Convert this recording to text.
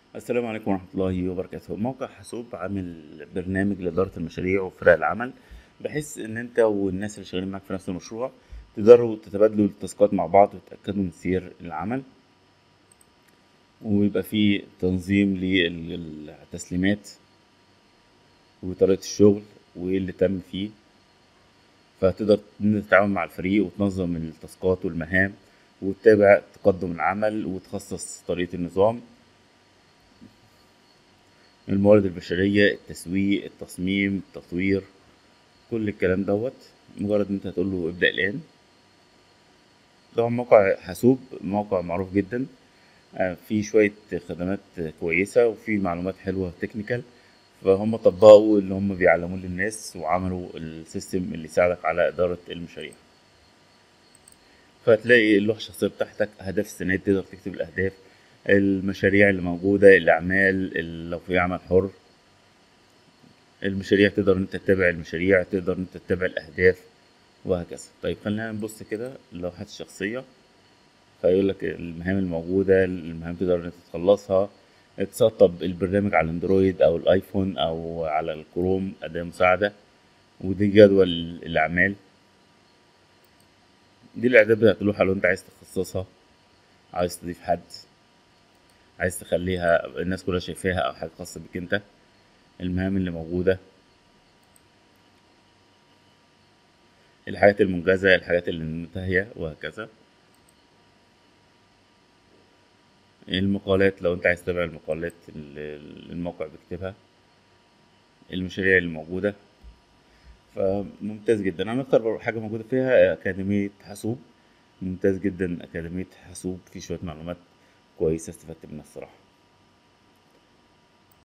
السلام عليكم ورحمة الله وبركاته موقع حاسوب عامل برنامج لإدارة المشاريع وفرق العمل بحيث إن أنت والناس اللي شغالين معاك في نفس المشروع تقدروا تتبادلوا التاسكات مع بعض وتتأكدوا من سير العمل ويبقى فيه تنظيم للتسليمات وطريقة الشغل وإيه اللي تم فيه فتقدر إن أنت تتعامل مع الفريق وتنظم التاسكات والمهام وتتابع تقدم العمل وتخصص طريقة النظام الموارد البشرية التسويق التصميم التطوير كل الكلام دوت مجرد ان انت هتقول له ابدأ الآن طبعا موقع حاسوب موقع معروف جدا آه، فيه شوية خدمات كويسة وفيه معلومات حلوة تكنيكال فهم طبقوا اللي هم بيعلموه للناس وعملوا السيستم اللي يساعدك على إدارة المشاريع فهتلاقي اللوحة الشخصية بتاعتك أهداف السنة دي تقدر تكتب الأهداف المشاريع اللي موجودة الأعمال ال- لو في عمل حر المشاريع تقدر إن أنت تتابع المشاريع تقدر إن أنت تتابع الأهداف وهكذا طيب خلينا نبص كده اللوحات الشخصية فيقول لك المهام الموجودة المهام تقدر إن أنت تخلصها تسطب البرنامج على الاندرويد أو الآيفون أو على الكروم أداة مساعدة ودي جدول الأعمال دي الإعداد بتاعت اللوحة لو أنت عايز تخصصها عايز تضيف حد عايز تخليها الناس كلها شايفاها او حاجه خاصه بيك انت المهام اللي موجوده الحاجات المنجزه الحاجات اللي منتهيه وهكذا المقالات لو انت عايز تتابع المقالات اللي الموقع بيكتبها المشاريع اللي موجوده فممتاز جدا انا اكتر حاجه موجوده فيها اكاديميه حاسوب ممتاز جدا اكاديميه حاسوب في شويه معلومات كويسه استفدت منها الصراحه